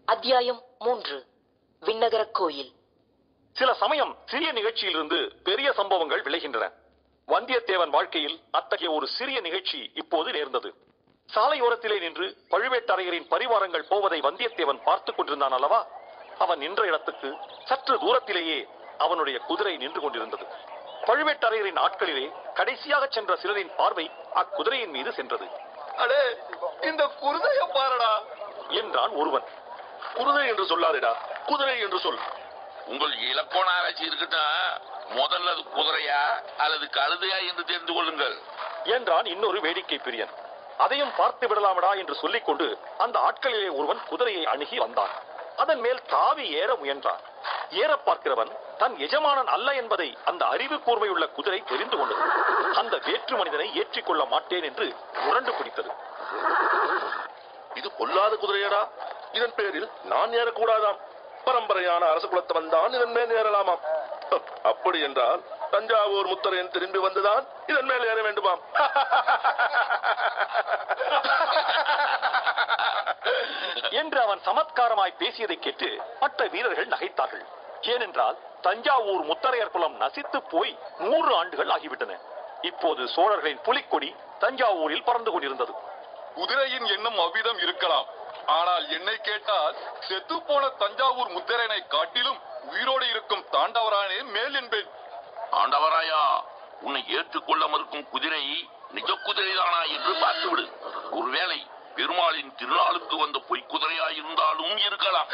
அத்தியாயம் மூன்று விண்ணகரக் கோயில் சில சமயம் சிறிய நிகழ்ச்சியிலிருந்து பெரிய சம்பவங்கள் விளைகின்றன வந்தியத்தேவன் வாழ்க்கையில் அத்தகைய ஒரு சிறிய நிகழ்ச்சி இப்போது நேர்ந்தது சாலையோரத்திலே நின்று பழுவேட்டரையரின் பரிவாரங்கள் போவதை வந்தியத்தேவன் பார்த்துக் கொண்டிருந்தான் அல்லவா அவன் நின்ற இடத்துக்கு சற்று தூரத்திலேயே அவனுடைய குதிரை நின்று கொண்டிருந்தது பழுவேட்டரையரின் ஆட்களிலே கடைசியாக சென்ற சிலரின் பார்வை அக்குதிரையின் மீது சென்றது அடே இந்த குருதைய பாருடா என்றான் ஒருவன் குருதை என்று சொல்லாதேடா குதிரை என்று சொல் உங்கள் இலக்கோண ஆராய்ச்சி இருக்கட்டும் முதல்ல அது குதிரையா அல்லது கழுதையா என்று தெரிந்து கொள்ளுங்கள் என்றான் இன்னொரு வேடிக்கை பிரியன் அதையும் பார்த்து விடலாமடா என்று சொல்லிக்கொண்டு அந்த ஆட்களிலே ஒருவன் குதிரையை அணுகி வந்தான் அதன் மேல் தாவி ஏற முயன்றான் ஏற பார்க்கிறவன் தன் எஜமானன் அல்ல என்பதை அந்த அறிவு கூர்மையுள்ள குதிரை தெரிந்து கொண்டது அந்த வேற்று மனிதனை ஏற்றிக்கொள்ள மாட்டேன் என்று முரண்டு பிடித்தது இது பொல்லாத குதிரையடா இதன் பேரில் நான் ஏறக்கூடாதாம் பரம்பரையான அரச குலத்தவன் தான் இதன் மேல் ஏறலாமாம் ஹ, அப்படி என்றால் தஞ்சாவூர் முத்தரையன் திரும்பி வந்துதான் இதன் மேல் ஏற வேண்டுமாம் என்று அவன் சமத்காரமாய் பேசியதை கேட்டு மற்ற வீரர்கள் நகைத்தார்கள் ஏனென்றால் தஞ்சாவூர் முத்தரையர் குலம் நசித்து போய் நூறு ஆண்டுகள் ஆகிவிட்டன இப்போது சோழர்களின் புலிக்கொடி தஞ்சாவூரில் பறந்து கொண்டிருந்தது குதிரையின் எண்ணம் அவ்விதம் இருக்கலாம் ஆனால் என்னை கேட்டால் செத்து போன தஞ்சாவூர் முத்திரனை காட்டிலும் உயிரோடு இருக்கும் தாண்டவரானே மேல் என்பேன் ஆண்டவராயா உன்னை ஏற்றுக்கொள்ள மறுக்கும் குதிரை நிஜ குதிரைதானா என்று பார்த்துவிடு ஒருவேளை பெருமாளின் திருநாளுக்கு வந்த பொய்க்குதிரையா இருந்தாலும் இருக்கலாம்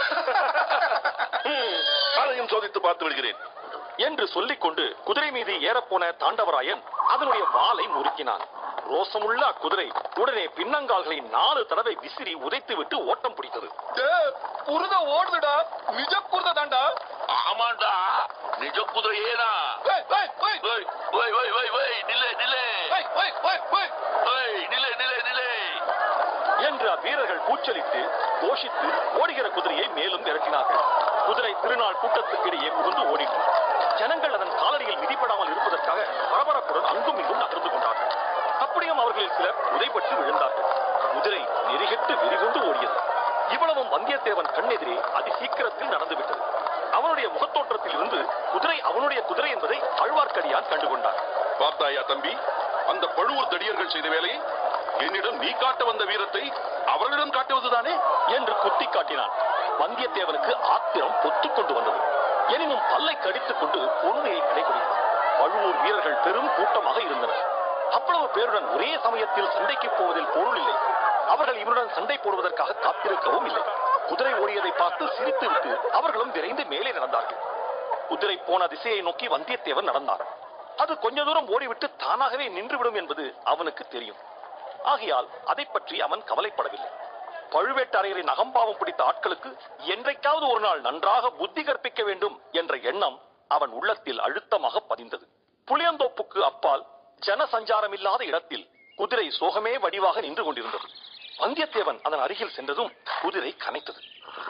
ஹம், அதையும் சோதித்து பார்த்து விடுகிறேன் என்று சொல்லிக்கொண்டு குதிரை மீது ஏறப்போன தாண்டவராயன் அதனுடைய வாலை முறுக்கினான் ரோசமுள்ள அக்குதிரை உடனே பின்னங்கால்களை நாலு தடவை விசிறி உதைத்துவிட்டு ஓட்டம் பிடித்தது டே, குருதை ஓடுதுடா நிஜ குருதை தாண்டா ஆமாண்டா நிஜ குதிரையேனா ஏய், ஏய், ஏய், ஓய், ஓய், ஓய், ஓய், ஓய், நில்லே நில்லே ஏய், ஏய், ஏய், ஏய். ஓய், நில்லே நில்லே நில்லே என்று அவ்வீரர்கள் கூச்சலிட்டு கோஷித்து ஓடுகிற குதிரையை மேலும் விரட்டினார்கள் குதிரை திருநாள் கூட்டத்துக்கிடையே புகுந்து ஓடிற்று ஜனங்கள் அதன் காலடியில் மிதிப்படாமல் இருப்பதற்காக பரபரப்புடன் அங்கும் இங்கும் நகர்ந்து கொண்டார்கள் அப்படியும் அவர்களில் சிலர் உதைப்பட்டு விழுந்தார்கள் குதிரை நெறிகெட்டு வெறிகொண்டு ஓடியது இவ்வளவும் வந்தியத்தேவன் கண்ணெதிரே அதி சீக்கிரத்தில் நடந்துவிட்டது அவனுடைய முகத்தோற்றத்தில் இருந்து குதிரை அவனுடைய குதிரை என்பதை ஆழ்வார்க்கடியான் கண்டுகொண்டான் பார்த்தாயா தம்பி அந்த பழுவூர் தடியர்கள் செய்த வேலையை என்னிடம் நீ காட்ட வந்த வீரத்தை அவர்களிடம் காட்டுவதுதானே என்று குத்தி காட்டினான் வந்தியத்தேவனுக்கு ஆத்திரம் பொத்துக் கொண்டு வந்தது எனினும் பல்லை கடித்துக் கொண்டு பொறுமையை கடைபிடித்தான் பழுவூர் வீரர்கள் பெரும் கூட்டமாக இருந்தனர் அவ்வளவு பேருடன் ஒரே சமயத்தில் சண்டைக்கு போவதில் பொருள் இல்லை அவர்கள் இவனுடன் சண்டை போடுவதற்காக காத்திருக்கவும் இல்லை குதிரை ஓடியதை பார்த்து சிரித்துவிட்டு அவர்களும் விரைந்து மேலே நடந்தார்கள் குதிரை போன திசையை நோக்கி வந்தியத்தேவன் நடந்தான் அது கொஞ்ச தூரம் ஓடிவிட்டு தானாகவே நின்றுவிடும் என்பது அவனுக்கு தெரியும் ஆகையால் அதை பற்றி அவன் கவலைப்படவில்லை பழுவேட்டரையரின் அகம்பாவம் பிடித்த ஆட்களுக்கு என்றைக்காவது ஒரு நாள் நன்றாக புத்தி கற்பிக்க வேண்டும் என்ற எண்ணம் அவன் உள்ளத்தில் அழுத்தமாக பதிந்தது புளியந்தோப்புக்கு அப்பால் ஜன சஞ்சாரம் இல்லாத இடத்தில் குதிரை சோகமே வடிவாக நின்று கொண்டிருந்தது வந்தியத்தேவன் அதன் அருகில் சென்றதும் குதிரை கனைத்தது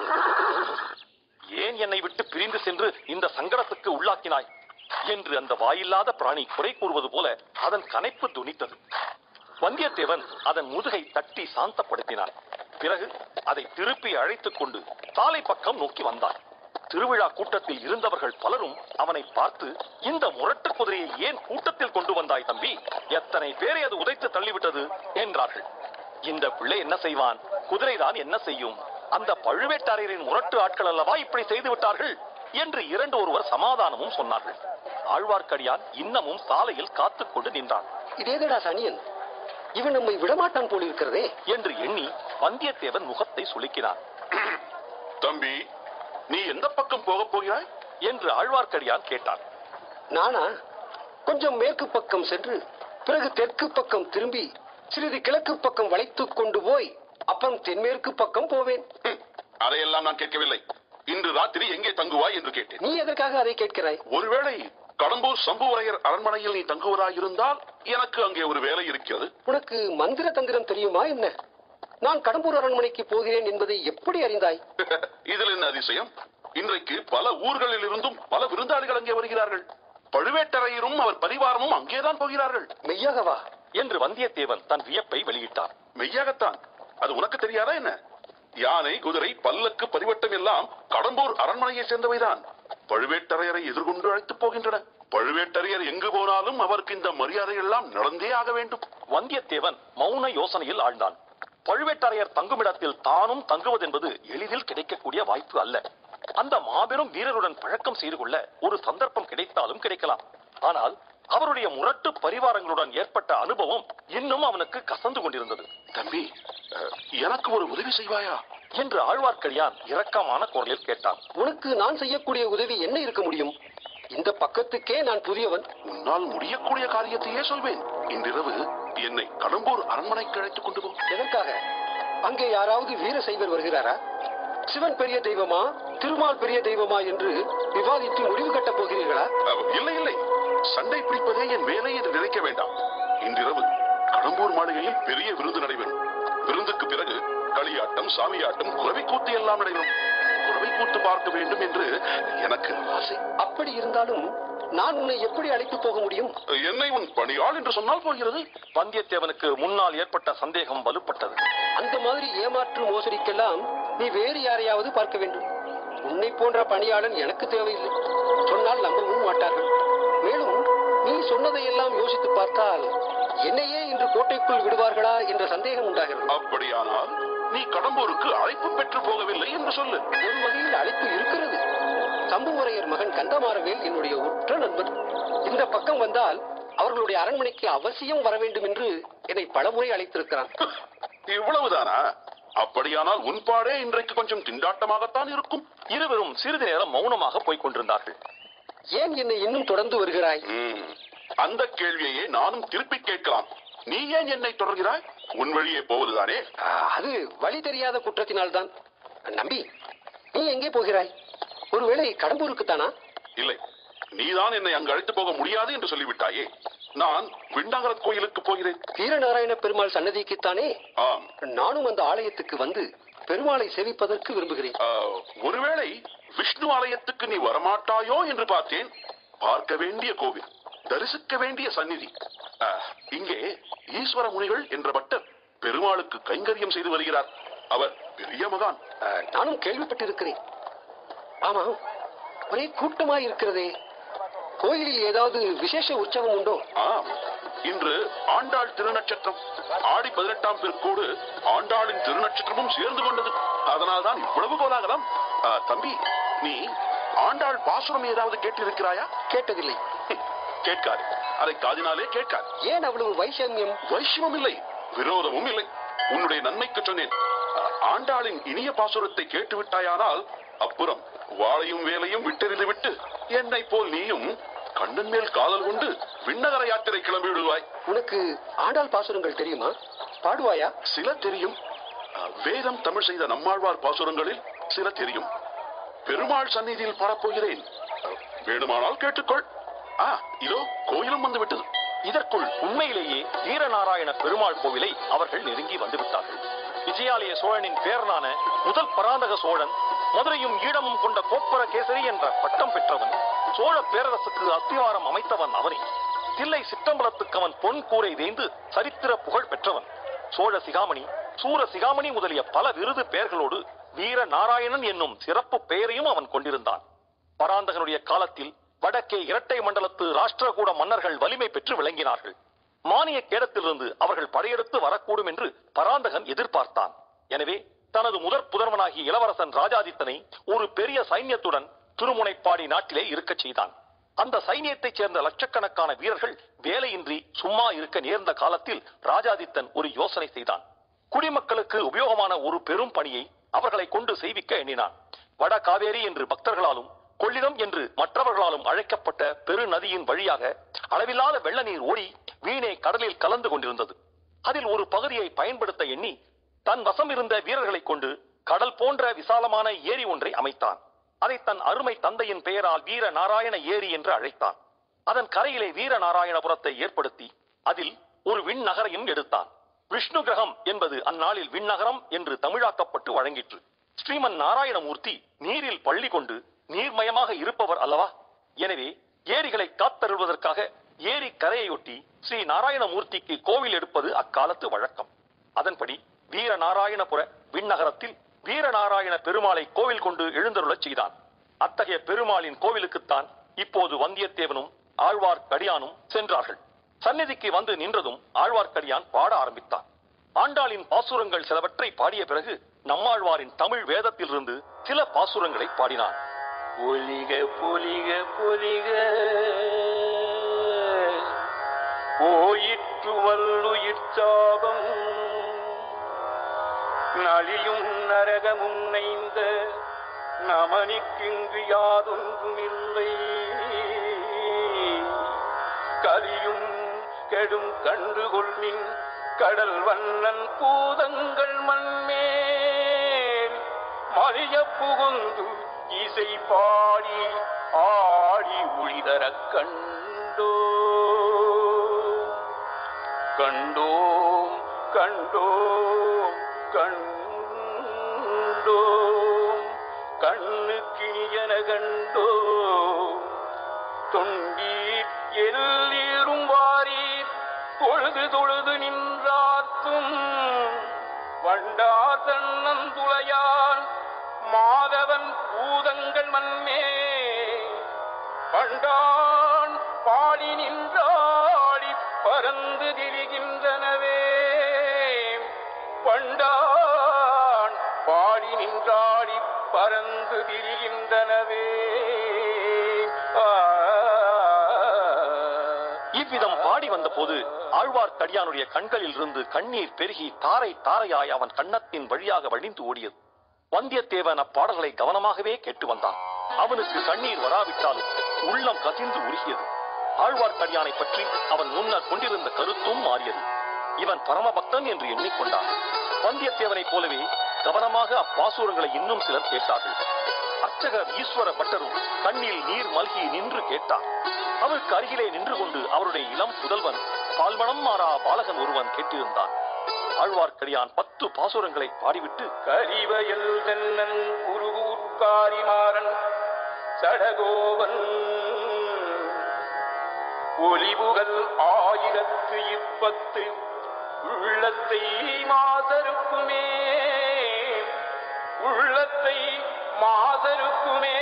ஏன் என்னை விட்டு பிரிந்து சென்று இந்த சங்கடத்துக்கு உள்ளாக்கினாய் என்று அந்த வாயில்லாத பிராணி குறை கூறுவது போல அதன் கனைப்பு துணித்தது வந்தியத்தேவன் அதன் முதுகை தட்டி சாந்தப்படுத்தினான் பிறகு அதை திருப்பி அழைத்துக் கொண்டு சாலை பக்கம் நோக்கி வந்தான் திருவிழா கூட்டத்தில் இருந்தவர்கள் பலரும் அவனை பார்த்து இந்த முரட்டு குதிரையை ஏன் கூட்டத்தில் கொண்டு வந்தாய் தம்பி எத்தனை பேரை அது உதைத்து தள்ளிவிட்டது என்றார்கள் இந்த பிள்ளை என்ன செய்வான் குதிரைதான் என்ன செய்யும் அந்த பழுவேட்டரையரின் முரட்டு ஆட்கள் அல்லவா இப்படி செய்து விட்டார்கள் என்று இரண்டு ஒருவர் சமாதானமும் சொன்னார்கள் ஆழ்வார்க்கடியான் இன்னமும் சாலையில் காத்துக் கொண்டு நின்றான் இதேதடா சனியன் இவன் நம்மை விடமாட்டான் போல் இருக்கிறதே என்று எண்ணி வந்தியத்தேவன் முகத்தை சுளுக்கினான் தம்பி நீ எந்த பக்கம் போகப் போகிறாய் என்று ஆழ்வார்க்கடியான் கேட்டான் நானா கொஞ்சம் மேற்கு பக்கம் சென்று பிறகு தெற்கு பக்கம் திரும்பி சிறிது கிழக்கு பக்கம் வளைத்துக் கொண்டு போய் அப்புறம் தென்மேற்கு பக்கம் போவேன் ஹம், அதையெல்லாம் நான் கேட்கவில்லை இன்று ராத்திரி எங்கே தங்குவாய் என்று கேட்டேன் நீ எதற்காக அதை கேட்கிறாய் ஒருவேளை கடம்பூர் சம்புவரையர் அரண்மனையில் நீ தங்குவதாயிருந்தால் எனக்கு அங்கே ஒரு வேலை இருக்கிறது உனக்கு மந்திர தந்திரம் தெரியுமா என்ன நான் கடம்பூர் அரண்மனைக்கு போகிறேன் என்பதை எப்படி அறிந்தாய் இதில் என்ன அதிசயம் இன்றைக்கு பல ஊர்களில் இருந்தும் பல விருந்தாளிகள் அங்கே வருகிறார்கள் பழுவேட்டரையரும் அவர் பரிவாரமும் அங்கேதான் போகிறார்கள் மெய்யாகவா என்று வந்தியத்தேவன் தன் வியப்பை வெளியிட்டான் மெய்யாகத்தான் அது உனக்கு தெரியாதா என்ன யானை குதிரை பல்லக்கு பரிவட்டம் எல்லாம் கடம்பூர் அரண்மனையை சேர்ந்தவைதான் பழுவேட்டரையரை எதிர்கொண்டு அழைத்துப் போகின்றன பழுவேட்டரையர் எங்கு போனாலும் அவருக்கு இந்த மரியாதை எல்லாம் நடந்தே ஆக வேண்டும் வந்தியத்தேவன் மௌன யோசனையில் ஆழ்ந்தான் பழுவேட்டரையர் தங்குமிடத்தில் தானும் தங்குவதென்பது எளிதில் கிடைக்கக்கூடிய வாய்ப்பு அல்ல அந்த மாபெரும் வீரருடன் பழக்கம் செய்து கொள்ள ஒரு சந்தர்ப்பம் கிடைத்தாலும் கிடைக்கலாம் ஆனால் அவருடைய முரட்டு பரிவாரங்களுடன் ஏற்பட்ட அனுபவம் இன்னும் அவனுக்கு கசந்து கொண்டிருந்தது தம்பி அஹ், எனக்கு ஒரு உதவி செய்வாயா என்று ஆழ்வார்க்கடியான் இரக்கமான குரலில் கேட்டான் உனக்கு நான் செய்யக்கூடிய உதவி என்ன இருக்க முடியும் இந்த பக்கத்துக்கே நான் புதியவன் உன்னால் முடியக்கூடிய காரியத்தையே சொல்வேன் இன்றிரவு என்னை கடம்பூர் அரண்மனைக்கு அழைத்துக் கொண்டு போ எதற்காக அங்கே யாராவது வீர சைவர் வருகிறாரா சிவன் பெரிய தெய்வமா திருமால் பெரிய தெய்வமா என்று விவாதித்து முடிவு கட்டப் போகிறீர்களா அஹ், இல்லை இல்லை சண்டை பிடிப்பதே என் வேலை என்று நினைக்க வேண்டாம் இன்றிரவு கடம்பூர் மாளிகையில் பெரிய விருந்து நடைபெறும் விருந்துக்கு பிறகு களியாட்டம் சாமியாட்டம் குறவை கூத்து எல்லாம் நடைபெறும் குறவை கூத்து பார்க்க வேண்டும் என்று எனக்கு ஆசை அப்படி இருந்தாலும் நான் உன்னை எப்படி அழைத்து போக முடியும் என்னை உன் பணியாள் என்று சொன்னால் போகிறது வந்தியத்தேவனுக்கு முன்னால் ஏற்பட்ட சந்தேகம் வலுப்பட்டது அந்த மாதிரி ஏமாற்று மோசடிக்கெல்லாம் நீ வேறு யாரையாவது பார்க்க வேண்டும் உன்னை போன்ற பணியாளன் எனக்கு தேவையில்லை சொன்னால் நம்பவும் மாட்டார்கள் மேலும் நீ சொன்னதையெல்லாம் யோசித்து பார்த்தால் என்னையே இன்று கோட்டைக்குள் விடுவார்களா என்ற சந்தேகம் உண்டாகிறது அப்படியானால் நீ கடம்பூருக்கு அழைப்பு பெற்று போகவில்லை என்று சொல்லு ஒரு வகையில் அழைப்பு இருக்கிறது சம்புவரையர் மகன் கந்தமாறவேல் என்னுடைய உற்ற நண்பன் இந்த பக்கம் வந்தால் அவர்களுடைய அரண்மனைக்கு அவசியம் வர வேண்டும் என்று என்னை பலமுறை அழைத்திருக்கிறான் இவ்வளவுதானா அப்படியானால் உன் பாடே இன்றைக்கு கொஞ்சம் திண்டாட்டமாகத்தான் இருக்கும் இருவரும் சிறிது நேரம் மௌனமாக போய்க் கொண்டிருந்தார்கள் ஏன் என்னை இன்னும் தொடர்ந்து வருகிறாய் ம், அந்த கேள்வியையே நானும் திருப்பி கேட்கலாம் நீ ஏன் என்னை தொடர்கிறாய் உன் வழியே போவதுதானே ஆ, அது வழி தெரியாத குற்றத்தினால்தான் நம்பி நீ எங்கே போகிறாய் ஒருவேளை கடம்பூருக்கு தானா இல்லை நீதான் என்னை அங்கு அழைத்து போக முடியாது என்று சொல்லிவிட்டாயே நான் விண்ணகர கோயிலுக்கு போகிறேன் வீரநாராயண பெருமாள் சன்னதிக்குத்தானே ஆம் நானும் அந்த ஆலயத்துக்கு வந்து பெருமாளை சேவிப்பதற்கு விரும்புகிறேன் ஆ, ஒருவேளை விஷ்ணு ஆலயத்துக்கு நீ வரமாட்டாயோ என்று பார்த்தேன் பார்க்க வேண்டிய கோவில் தரிசிக்க வேண்டிய சந்நிதி ஆ, இங்கே ஈஸ்வர முனிகள் என்ற பட்டர் பெருமாளுக்கு கைங்கரியம் செய்து வருகிறார் அவர் பெரிய மகான் ஆ, நானும் கேள்விப்பட்டிருக்கிறேன் ஆமா ஒரே கூட்டமாய் இருக்கிறதே கோயிலில் ஏதாவது விசேஷ உற்சவம் உண்டோ ஆம் இன்று ஆண்டாள் திருநட்சத்திரம் ஆடி பதினெட்டாம் பிற்கூடு ஆண்டாளின் திருநட்சத்திரமும் சேர்ந்து கொண்டது அதனால்தான் இவ்வளவு கோலாகலம் ஆ, தம்பி நீ ஆண்டாள் பாசுரம் ஏதாவது கேட்டிருக்கிறாயா கேட்டதில்லை ஹம், கேட்காது அதை காதினாலே கேட்காது ஏன் அவ்வளவு வைஷமியம் வைஷ்யமும் இல்லை விரோதமும் இல்லை உன்னுடைய நன்மைக்கு சொன்னேன் ஆ, ஆண்டாளின் இனிய பாசுரத்தை கேட்டு விட்டாயானால் அப்புறம் வாளையும் வேலையும் விட்டெறிந்து விட்டு என்னை போல் நீயும் கண்ணன் மேல் காதல் கொண்டு விண்ணகர யாத்திரை கிளம்பி விடுவாய் உனக்கு ஆண்டாள் பாசுரங்கள் தெரியுமா பாடுவாயா சில தெரியும் அஹ், வேதம் தமிழ் செய்த நம்மாழ்வார் பாசுரங்களில் சில தெரியும் பெருமாள் சந்நிதியில் பாடப்போகிறேன் அஹ், வேணுமானால் கேட்டுக்கொள் ஆ இதோ கோயிலும் வந்து விட்டது இதற்குள் உண்மையிலேயே வீரநாராயண பெருமாள் கோவிலை அவர்கள் நெருங்கி வந்துவிட்டார்கள் விஜயாலய சோழனின் பேரனான முதல் பராந்தக சோழன் மதுரையும் ஈழமும் கொண்ட கோப்பர கேசரி என்ற பட்டம் பெற்றவன் சோழ பேரரசுக்கு அஸ்திவாரம் அமைத்தவன் அவனே தில்லை சிற்றம்பலத்துக்கு அவன் பொன் கூரை வேந்து சரித்திர புகழ் பெற்றவன் சோழ சிகாமணி சூர சிகாமணி முதலிய பல விருது பெயர்களோடு வீர நாராயணன் என்னும் சிறப்பு பெயரையும் அவன் கொண்டிருந்தான் பராந்தகனுடைய காலத்தில் வடக்கே இரட்டை மண்டலத்து ராஷ்டிரகூட மன்னர்கள் வலிமை பெற்று விளங்கினார்கள் மானிய கேடத்திலிருந்து அவர்கள் படையெடுத்து வரக்கூடும் என்று பராந்தகன் எதிர்பார்த்தான் எனவே தனது முதற் புதல்வனாகிய இளவரசன் ராஜாதித்தனை ஒரு பெரிய சைன்யத்துடன் திருமுனைப்பாடி நாட்டிலே இருக்கச் செய்தான் அந்த சைன்யத்தைச் சேர்ந்த லட்சக்கணக்கான வீரர்கள் வேலையின்றி சும்மா இருக்க நேர்ந்த காலத்தில் ராஜாதித்தன் ஒரு யோசனை செய்தான் குடிமக்களுக்கு உபயோகமான ஒரு பெரும் பணியை அவர்களை கொண்டு செய்விக்க எண்ணினான் வட காவேரி என்று பக்தர்களாலும் கொள்ளிடம் என்று மற்றவர்களாலும் அழைக்கப்பட்ட பெருநதியின் வழியாக அளவில்லாத வெள்ள நீர் ஓடி வீணே கடலில் கலந்து கொண்டிருந்தது அதில் ஒரு பகுதியை பயன்படுத்த எண்ணி தன் வசம் இருந்த வீரர்களைக் கொண்டு கடல் போன்ற விசாலமான ஏரி ஒன்றை அமைத்தான் அதை தன் அருமை தந்தையின் பெயரால் வீர நாராயண ஏரி என்று அழைத்தான் அதன் கரையிலே வீர நாராயணபுரத்தை ஏற்படுத்தி அதில் ஒரு விண்ணகரையும் எடுத்தான் விஷ்ணு கிரகம் என்பது அந்நாளில் விண்ணகரம் என்று தமிழாக்கப்பட்டு வழங்கிற்று ஸ்ரீமன் நாராயணமூர்த்தி நீரில் பள்ளி கொண்டு நீர்மயமாக இருப்பவர் அல்லவா எனவே ஏரிகளை காத்தருள்வதற்காக ஏரி கரையொட்டி ஸ்ரீ நாராயணமூர்த்திக்கு கோவில் எடுப்பது அக்காலத்து வழக்கம் அதன்படி வீர நாராயணபுர விண்ணகரத்தில் வீரநாராயண பெருமாளை கோவில் கொண்டு எழுந்தருளச் செய்தான் அத்தகைய பெருமாளின் கோவிலுக்குத்தான் இப்போது வந்தியத்தேவனும் ஆழ்வார்க்கடியானும் சென்றார்கள் சந்நிதிக்கு வந்து நின்றதும் ஆழ்வார்க்கடியான் பாட ஆரம்பித்தான் ஆண்டாளின் பாசுரங்கள் சிலவற்றை பாடிய பிறகு நம்மாழ்வாரின் தமிழ் வேதத்திலிருந்து சில பாசுரங்களை பாடினான் பொலிக பொலிக பொலிக போயிற்று வல்லுயிர் சாபம் நலியும் நரகமும் நைந்த நமனிக்கிங்கு யாதொன்றுமில்லை கலியும் கெடும் கண்டுகொள்மின் கடல் வண்ணன் பூதங்கள் மண்மேல் மறிய புகுந்து இசை பாடி ஆடி ஒளிதரக் கண்டோ கண்டோம் கண்டோம் கண்டோம் கண்ணு கிணியன கண்டோம் தொண்டீர் எல்லீரும் வாரீர் தொழுது தொழுது நின்றார்த்தும் வண்டா தன்னந்துளையான் மாதவன் பூதங்கள் மன்மே பண்டான் பாடி நின்றாடி பறந்து திரிகின்றனவே பண்டான் பாடி நின்றாடி பறந்து திரிகின்றனவே ஆ இவ்விதம் பாடி வந்தபோது ஆழ்வார்க்கடியானுடைய கண்களில் இருந்து கண்ணீர் பெருகி தாரை தாரையாய் அவன் கன்னத்தின் வழியாக வழிந்து ஓடியது வந்தியத்தேவன் அப்பாடல்களை கவனமாகவே கேட்டு வந்தான் அவனுக்கு கண்ணீர் வராவிட்டாலும் உள்ளம் கசிந்து உருகியது ஆழ்வார்க்கடியானை பற்றி அவன் முன்னர் கொண்டிருந்த கருத்தும் மாறியது இவன் பரமபக்தன் என்று எண்ணிக்கொண்டான் வந்தியத்தேவனைப் போலவே கவனமாக அப்பாசுரங்களை இன்னும் சிலர் கேட்டார்கள் அர்ச்சகர் ஈஸ்வர பட்டரும் கண்ணில் நீர் மல்கி நின்று கேட்டார் அவருக்கு அருகிலே நின்று கொண்டு அவருடைய இளம் புதல்வன் பால்மணம் மாறா பாலகன் ஒருவன் கேட்டிருந்தான் ஆழ்வார்க்கடியான் பத்து பாசுரங்களை பாடிவிட்டு கரிவயல் தென்னன் குருகூர்காரிமாறன் சடகோவன் ஒலிபுகழ் ஆயிரத்து இப்பத்து உள்ளத்தை மாசருக்குமே உள்ளத்தை மாசருக்குமே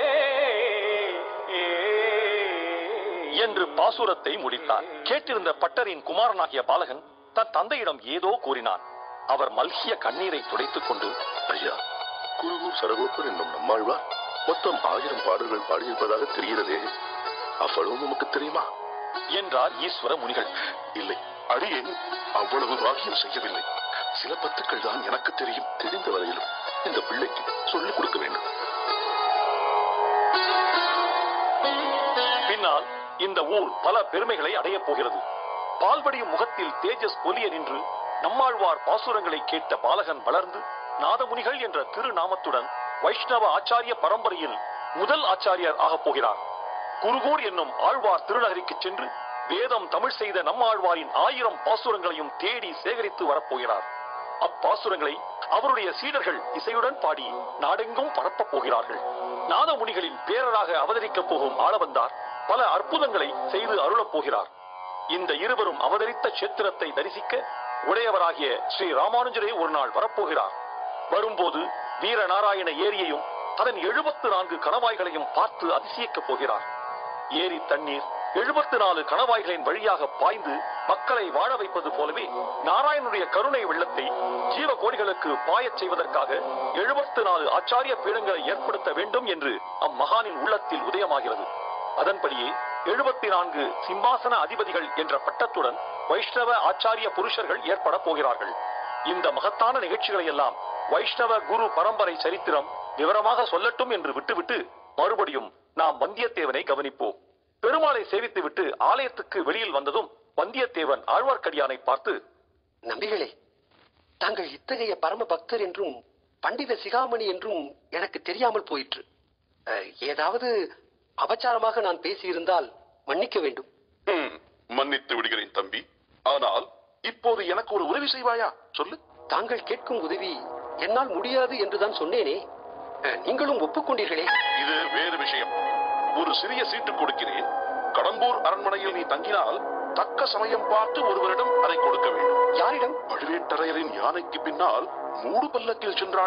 என்று பாசுரத்தை முடித்தார் கேட்டிருந்த பட்டரின் குமாரனாகிய பாலகன் தன் தந்தையிடம் ஏதோ கூறினான் அவர் மல்கிய கண்ணீரை துடைத்துக் கொண்டு ஐயா குருகூர் சரகோப்பர் என்னும் நம்மாழ்வார் மொத்தம் ஆயிரம் பாடல்கள் பாடியிருப்பதாக தெரிகிறதே அவ்வளவு நமக்கு தெரியுமா என்றார் ஈஸ்வர முனிகள் இல்லை அடியேன் அவ்வளவு பாகியம் செய்யவில்லை சில பத்துக்கள் தான் எனக்கு தெரியும் தெரிந்த வரையிலும் இந்த பிள்ளைக்கு சொல்லிக் கொடுக்க வேண்டும் பின்னால் இந்த ஊர் பல பெருமைகளை அடையப் போகிறது பால்வடியும் முகத்தில் தேஜஸ் பொலிய நின்று நம்மாழ்வார் பாசுரங்களை கேட்ட பாலகன் வளர்ந்து நாதமுனிகள் என்ற திருநாமத்துடன் வைஷ்ணவ ஆச்சாரிய பரம்பரையில் முதல் ஆச்சாரியர் ஆகப் போகிறார் குருகூர் என்னும் ஆழ்வார் திருநகரிக்கு சென்று வேதம் தமிழ் செய்த நம்மாழ்வாரின் ஆயிரம் பாசுரங்களையும் தேடி சேகரித்து வரப்போகிறார் அப்பாசுரங்களை அவருடைய சீடர்கள் இசையுடன் பாடி நாடெங்கும் பரப்பப் போகிறார்கள் நாதமுனிகளின் பேரராக அவதரிக்கப் போகும் ஆளவந்தார் பல அற்புதங்களை செய்து அருளப் போகிறார் இந்த இருவரும் அவதரித்த சேத்திரத்தை தரிசிக்க உடையவராகிய ஸ்ரீ ராமானுஜரே ஒரு நாள் வரப்போகிறார் வரும்போது வீரநாராயண ஏரியையும் அதன் எழுபத்து நான்கு கணவாய்களையும் பார்த்து அதிசயிக்கப் போகிறார் ஏரி தண்ணீர் எழுபத்து நாலு கணவாய்களின் வழியாக பாய்ந்து மக்களை வாழ வைப்பது போலவே நாராயணனுடைய கருணை வெள்ளத்தை ஜீவ கோடிகளுக்கு பாயச் செய்வதற்காக எழுபத்து நாலு ஆச்சாரிய பீடங்களை ஏற்படுத்த வேண்டும் என்று அம்மகானின் உள்ளத்தில் உதயமாகிறது அதன்படியே எழுபத்தி நான்கு சிம்மாசன அதிபதிகள் என்ற பட்டத்துடன் வைஷ்ணவ ஆச்சாரிய புருஷர்கள் ஏற்பட போகிறார்கள் இந்த மகத்தான நிகழ்ச்சிகளை எல்லாம் வைஷ்ணவ குரு பரம்பரை சரித்திரம் விவரமாக சொல்லட்டும் என்று விட்டுவிட்டு மறுபடியும் நாம் வந்தியத்தேவனை கவனிப்போம் பெருமாளை சேவித்துவிட்டு ஆலயத்துக்கு வெளியில் வந்ததும் வந்தியத்தேவன் ஆழ்வார்க்கடியானை பார்த்து நம்பிகளே தாங்கள் இத்தகைய பரம பக்தர் என்றும் பண்டித சிகாமணி என்றும் எனக்கு தெரியாமல் போயிற்று அஹ், ஏதாவது அபச்சாரமாக நான் பேசியிருந்தால் மன்னிக்க வேண்டும் ம், மன்னித்து விடுகிறேன் தம்பி ஆனால் இப்போது எனக்கு ஒரு உதவி செய்வாயா சொல்லு தாங்கள் கேட்கும் உதவி என்னால் முடியாது என்றுதான் சொன்னேனே அஹ், நீங்களும் ஒப்புக்கொண்டீர்களே இது வேறு விஷயம் ஒரு சிறிய சீட்டு கொடுக்கிறேன் கடம்பூர் அரண்மனையில் நீ தங்கினால் தக்க சமயம் பார்த்து ஒருவரிடம் அதை கொடுக்க வேண்டும் யாரிடம் பழுவேட்டரையரின் யானைக்கு பின்னால் மூடு பல்லக்கில் சென்றாளே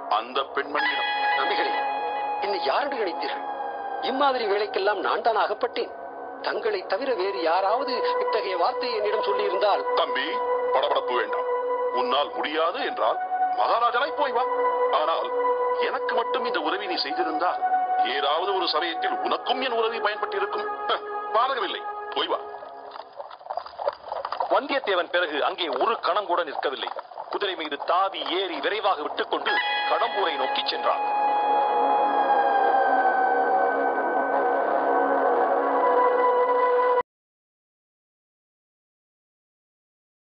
அந்த பெண்மணியிடம் நம்பிகளே என்னை யாருடைய நினைத்தீர்கள் இம்மாதிரி வேலைக்கெல்லாம் நான் தான் அகப்பட்டேன் தங்களை தவிர வேறு யாராவது இத்தகைய வார்த்தையை என்னிடம் சொல்லியிருந்தால் தம்பி படபடப்பு வேண்டாம் உன்னால் முடியாது என்றால் மகாராஜனாய் போய் வா ஆனால் எனக்கு மட்டும் இந்த உதவி நீ செய்திருந்தால் ஏதாவது ஒரு சமயத்தில் உனக்கும் என் உதவி பயன்பட்டிருக்கும் ஹ, பாதகமில்லை போய் வா வந்தியத்தேவன் பிறகு அங்கே ஒரு கணம் கூட நிற்கவில்லை குதிரை மீது தாவி ஏறி விரைவாக விட்டுக்கொண்டு கடம்பூரை நோக்கி சென்றான்